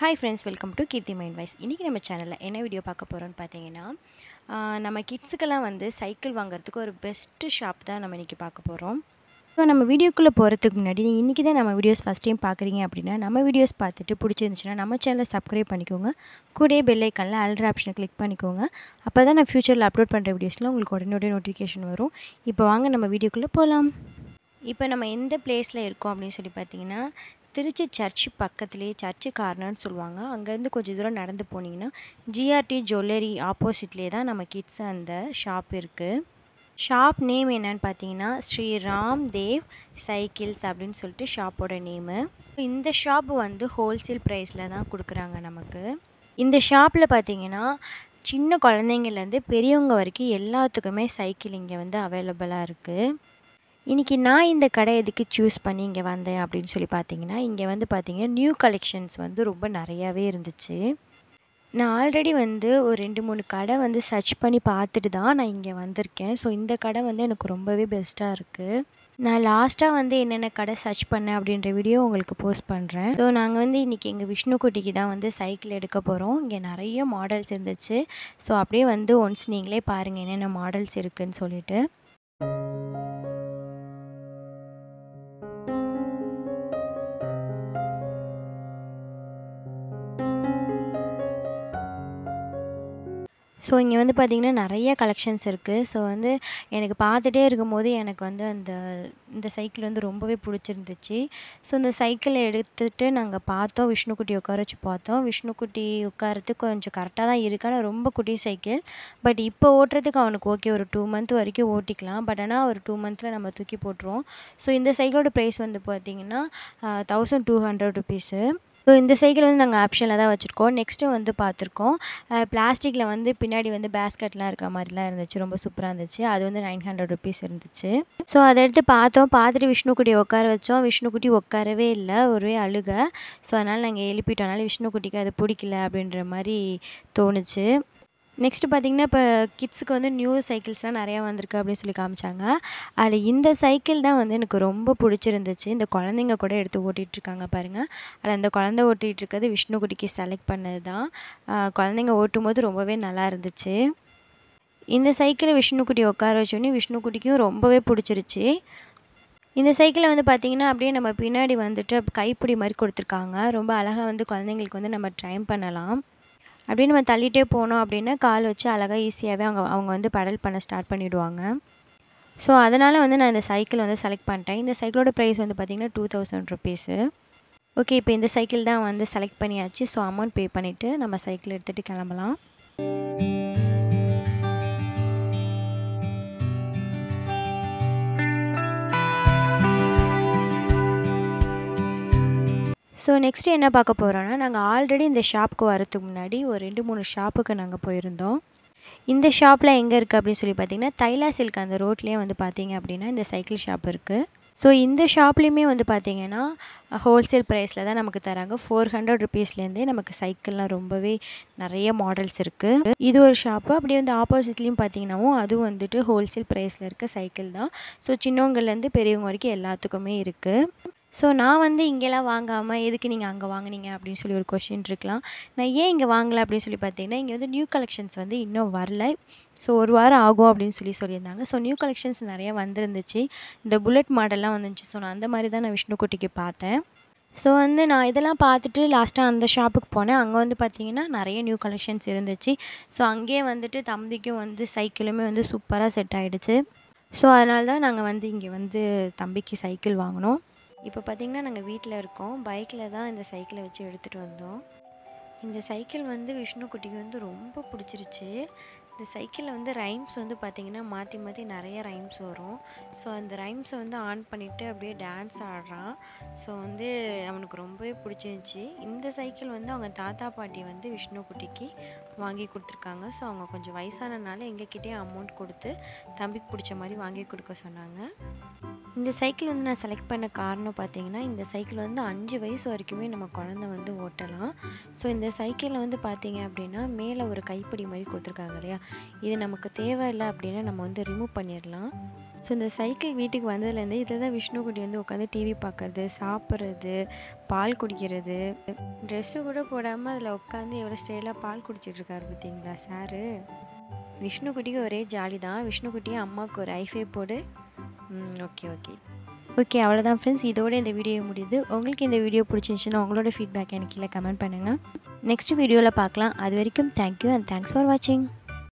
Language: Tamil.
hi friends welcome to Keerthi mind wise இன்றைக்கி நம்ம சேனலில் என்ன வீடியோ பார்க்க போகிறோம்னு பார்த்தீங்கன்னா ஆஹ் நம்ம கிட்ஸுக்கெல்லாம் வந்து சைக்கிள் வாங்குறதுக்கு ஒரு பெஸ்ட்டு ஷாப் தான் நம்ம இன்றைக்கி பார்க்க போகிறோம் ஸோ நம்ம வீடியோக்குள்ளே போகிறதுக்கு முன்னாடி நீங்கள் இன்றைக்கி தான் நம்ம வீடியோஸ் ஃபஸ்ட் டைம் பார்க்குறீங்க அப்படின்னா நம்ம வீடியோஸ் பார்த்துட்டு பிடிச்சிருந்துச்சுன்னா நம்ம சேனலை சப்ஸ்கிரைப் பண்ணிக்கோங்க கூடயே பெல் ஐக்கனில் அல்ட்ரு ஆப்ஷனை கிளிக் பண்ணிக்கோங்க அப்போ தான் நான் ஃப்யூச்சரில் அப்லோட் பண்ணுற வீடியோஸில் உங்களுக்கு உடனே உடனே நோட்டிஃபிகேஷன் வரும் இப்போ வாங்க நம்ம வீடியோக்குள்ளே போகலாம் இப்போ நம்ம எந்த பிளேஸில் இருக்கோம் அப்படின்னு சொல்லி பார்த்தீங்கன்னா திருச்சி சர்ச் பக்கத்துலேயே சர்ச்சு கார்னர்னு சொல்லுவாங்க அங்கேருந்து கொஞ்சம் தூரம் நடந்து போனீங்கன்னா ஜிஆர்டி ஜுவல்லரி ஆப்போசிட்லேயே தான் நம்ம கிட்ஸ் அந்த ஷாப் இருக்குது ஷாப் நேம் என்னன்னு பார்த்தீங்கன்னா ஸ்ரீ ராம் தேவ் சைக்கிள்ஸ் அப்படின்னு சொல்லிட்டு ஷாப்போட நேமு இந்த ஷாப் வந்து ஹோல்சேல் ப்ரைஸில் தான் கொடுக்குறாங்க நமக்கு இந்த ஷாப்பில் பார்த்தீங்கன்னா சின்ன குழந்தைங்கள்லேருந்து பெரியவங்க வரைக்கும் எல்லாத்துக்குமே சைக்கிள் இங்கே வந்து அவைலபிளாக இருக்குது இன்றைக்கி நான் இந்த கடை எதுக்கு சூஸ் பண்ணி இங்கே வந்தேன் அப்படின்னு சொல்லி பார்த்தீங்கன்னா இங்கே வந்து பார்த்தீங்கன்னா நியூ கலெக்ஷன்ஸ் வந்து ரொம்ப நிறையாவே இருந்துச்சு நான் ஆல்ரெடி வந்து ஒரு ரெண்டு மூணு கடை வந்து சர்ச் பண்ணி பார்த்துட்டு தான் நான் இங்கே வந்திருக்கேன் ஸோ இந்த கடை வந்து எனக்கு ரொம்பவே பெஸ்ட்டாக இருக்குது நான் லாஸ்ட்டாக வந்து என்னென்ன கடை சர்ச் பண்ணேன் அப்படின்ற வீடியோ உங்களுக்கு போஸ்ட் பண்ணுறேன் ஸோ நாங்கள் வந்து இன்றைக்கி எங்கள் விஷ்ணுக்குட்டிக்கு தான் வந்து சைக்கிள் எடுக்க போகிறோம் இங்கே நிறைய மாடல்ஸ் இருந்துச்சு ஸோ அப்படியே வந்து ஒன்ஸ் நீங்களே பாருங்கள் என்னென்ன மாடல்ஸ் இருக்குதுன்னு சொல்லிட்டு ஸோ இங்கே வந்து பார்த்திங்கன்னா நிறைய கலெக்ஷன்ஸ் இருக்குது ஸோ வந்து எனக்கு பார்த்துட்டே இருக்கும்போது எனக்கு வந்து அந்த இந்த சைக்கிள் வந்து ரொம்பவே பிடிச்சிருந்துச்சு ஸோ இந்த சைக்கிளை எடுத்துகிட்டு நாங்கள் பார்த்தோம் விஷ்ணுக்குட்டி உட்கார வச்சு பார்த்தோம் விஷ்ணுக்குட்டி உட்காரத்துக்கு கொஞ்சம் கரெக்டாக தான் இருக்கு ஆனால் ரொம்ப குட்டி சைக்கிள் பட் இப்போ ஓட்டுறதுக்கு அவனுக்கு ஓகே ஒரு டூ மந்த் வரைக்கும் ஓட்டிக்கலாம் பட் ஆனால் ஒரு டூ மந்த்தில் நம்ம தூக்கி போட்டுருவோம் ஸோ இந்த சைக்கிளோட ப்ரைஸ் வந்து பார்த்திங்கன்னா thousand two hundred rupees so இந்த சைக்கிள் வந்து நாங்கள் ஆப்ஷனில் தான் வச்சுருக்கோம் நெக்ஸ்ட்டு வந்து பார்த்துருக்கோம் பிளாஸ்டிக்கில் வந்து பின்னாடி வந்து பேஸ்கெட்லாம் இருக்க மாதிரிலாம் இருந்துச்சு ரொம்ப சூப்பராக இருந்துச்சு அது வந்து நைன் ஹண்ட்ரட் ருபீஸ் இருந்துச்சு ஸோ அதை எடுத்து பார்த்தோம் பார்த்துட்டு விஷ்ணுக்குட்டியை உட்கார வச்சோம் விஷ்ணுக்குட்டி உட்காரவே இல்லை ஒரே அழுக ஸோ அதனால் நாங்கள் எழுப்பிட்டோம் அதனால் விஷ்ணுக்குட்டிக்கு அது பிடிக்கல அப்படின்ற மாதிரி தோணுச்சு நெக்ஸ்ட்டு பார்த்தீங்கன்னா இப்போ கிட்ஸுக்கு வந்து நியூ சைக்கிள்ஸ்லாம் நிறையா வந்திருக்கு அப்படின்னு சொல்லி காமிச்சாங்க அதில் இந்த சைக்கிள் தான் வந்து எனக்கு ரொம்ப பிடிச்சிருந்துச்சு இந்த குழந்தைங்க கூட எடுத்து ஓட்டிகிட்டு இருக்காங்க பாருங்கள் அதில் அந்த குழந்தை ஓட்டிகிட்டு இருக்கிறது விஷ்ணுக்குட்டிக்கு செலக்ட் பண்ணது தான் குழந்தைங்க ஓட்டும் போது ரொம்பவே நல்லா இருந்துச்சு இந்த சைக்கிளை விஷ்ணுக்குட்டி உட்கார வச்சோன்னே விஷ்ணுக்குட்டிக்கும் ரொம்பவே பிடிச்சிருச்சு இந்த சைக்கிளை வந்து பார்த்திங்கன்னா அப்படியே நம்ம பின்னாடி வந்துட்டு கைப்பிடி மாதிரி கொடுத்துருக்காங்க ரொம்ப அழகாக வந்து குழந்தைங்களுக்கு வந்து நம்ம ட்ரைன் பண்ணலாம் அப்படியே நம்ம தள்ளிகிட்டே போனோம் அப்படின்னா கால் வச்சு அழகாக ஈஸியாகவே அவங்க அவங்க வந்து பெடல் பண்ண ஸ்டார்ட் பண்ணிவிடுவாங்க ஸோ அதனால் வந்து நான் இந்த சைக்கிள் வந்து செலக்ட் பண்ணிட்டேன் இந்த சைக்கிளோட ப்ரைஸ் வந்து பார்த்திங்கன்னா டூ தௌசண்ட் ருபீஸு ஓகே இப்போ இந்த சைக்கிள் தான் வந்து செலக்ட் பண்ணியாச்சு ஸோ அமௌண்ட் பே பண்ணிவிட்டு நம்ம சைக்கிள் எடுத்துகிட்டு கிளம்பலாம் ஸோ நெக்ஸ்ட்டு என்ன பார்க்க போகிறோன்னா நாங்கள் ஆல்ரெடி இந்த ஷாப்புக்கு வரதுக்கு முன்னாடி ஒரு ரெண்டு மூணு ஷாப்புக்கு நாங்கள் போயிருந்தோம் இந்த ஷாப்பில் எங்கே இருக்குது அப்படின்னு சொல்லி பார்த்தீங்கன்னா தைலா சில்க் அந்த ரோட்லேயே வந்து பார்த்தீங்க அப்படின்னா இந்த சைக்கிள் ஷாப் இருக்குது ஸோ இந்த ஷாப்லேயுமே வந்து பார்த்தீங்கன்னா ஹோல்சேல் ப்ரைஸில் தான் நமக்கு தராங்க ஃபோர் ஹண்ட்ரட் ருபீஸ்லேருந்தே நமக்கு சைக்கிள்லாம் ரொம்பவே நிறைய மாடல்ஸ் இருக்குது இது ஒரு ஷாப்பு அப்படியே வந்து ஆப்போசிட்லேயும் பார்த்தீங்கன்னாவும் அதுவும் வந்துட்டு ஹோல்சேல் ப்ரைஸில் இருக்க சைக்கிள் தான் ஸோ சின்னவங்கலேருந்து பெரியவங்க வரைக்கும் எல்லாத்துக்குமே இருக்குது ஸோ நான் வந்து இங்கெல்லாம் வாங்காமல் எதுக்கு நீங்கள் அங்கே வாங்கினீங்க அப்படின்னு சொல்லி ஒரு கொஷின் இருக்கலாம் நான் ஏன் இங்கே வாங்கலை அப்படின்னு சொல்லி பார்த்தீங்கன்னா இங்கே வந்து நியூ கலெக்ஷன்ஸ் வந்து இன்னும் வரல ஸோ ஒரு வாரம் ஆகும் அப்படின்னு சொல்லி சொல்லியிருந்தாங்க ஸோ நியூ கலெக்ஷன்ஸ் நிறைய வந்துருந்துச்சு இந்த புல்லட் மாடல்லாம் வந்துச்சு ஸோ நான் அந்த மாதிரி தான் நான் விஷ்ணுக்குட்டிக்கு பார்த்தேன் ஸோ வந்து நான் இதெல்லாம் பார்த்துட்டு லாஸ்ட்டாக அந்த ஷாப்புக்கு போனேன் அங்கே வந்து பார்த்தீங்கன்னா நிறைய நியூ கலெக்ஷன்ஸ் இருந்துச்சு ஸோ அங்கேயே வந்துட்டு தம்பிக்கும் வந்து சைக்கிளுமே வந்து சூப்பராக செட் ஆகிடுச்சு ஸோ அதனால தான் நாங்கள் வந்து இங்கே வந்து தம்பிக்கு சைக்கிள் வாங்கினோம் இப்போ பார்த்திங்கன்னா நாங்கள் வீட்டில் இருக்கோம் பைக்கில் தான் இந்த சைக்கிளை வச்சு எடுத்துகிட்டு வந்தோம் இந்த சைக்கிள் வந்து விஷ்ணுக்குட்டிக்கு வந்து ரொம்ப பிடிச்சிருச்சு இந்த சைக்கிளில் வந்து ரைம்ஸ் வந்து பார்த்திங்கன்னா மாற்றி மாற்றி நிறைய ரைம்ஸ் வரும் ஸோ அந்த ரைம்ஸை வந்து ஆன் பண்ணிவிட்டு அப்படியே டான்ஸ் ஆடுறான் ஸோ வந்து அவனுக்கு ரொம்பவே பிடிச்சிருந்துச்சி இந்த சைக்கிள் வந்து அவங்க தாத்தா பாட்டி வந்து விஷ்ணுக்குட்டிக்கு வாங்கி கொடுத்துருக்காங்க ஸோ அவங்க கொஞ்சம் வயசானனால எங்ககிட்டயே அமௌண்ட் கொடுத்து தம்பிக்கு பிடிச்ச மாதிரி வாங்கி கொடுக்க சொன்னாங்க இந்த சைக்கிள் வந்து நான் செலக்ட் பண்ண காரணம் பார்த்தீங்கன்னா இந்த சைக்கிள் வந்து அஞ்சு வயசு வரைக்குமே நம்ம குழந்த வந்து ஓட்டலாம் ஸோ இந்த சைக்கிளில் வந்து பார்த்தீங்க அப்படின்னா மேலே ஒரு கைப்பிடி மாதிரி கொடுத்துருக்காங்க இல்லையா இது நமக்கு தேவையில்லை அப்படின்னா நம்ம வந்து ரிமூவ் பண்ணிடலாம் ஸோ இந்த சைக்கிள் வீட்டுக்கு வந்ததுலேருந்து இதில் தான் விஷ்ணுக்குட்டி வந்து உட்காந்து டிவி பார்க்கறது சாப்பிட்றது பால் குடிக்கிறது ட்ரெஸ்ஸு கூட போடாமல் அதில் உட்காந்து எவ்வளோ ஸ்டைலாக பால் குடிச்சிட்ருக்காரு பார்த்தீங்களா சாரு விஷ்ணுக்குட்டிக்கு ஒரே ஜாலி தான் விஷ்ணுக்குட்டியும் அம்மாவுக்கு ஒரு ஐஃபை போடு ம் ஓகே ஓகே ஓகே அவ்வளோதான் ஃப்ரெண்ட்ஸ் இதோட இந்த வீடியோ முடியுது உங்களுக்கு இந்த வீடியோ பிடிச்சிருந்துச்சுன்னா உங்களோட ஃபீட்பேக் எனக்கு கீழே கமெண்ட் பண்ணுங்கள் நெக்ஸ்ட் வீடியோவில் பார்க்கலாம் அது வரைக்கும் தேங்க்யூ அண்ட் தேங்க்ஸ் ஃபார் வாட்சிங்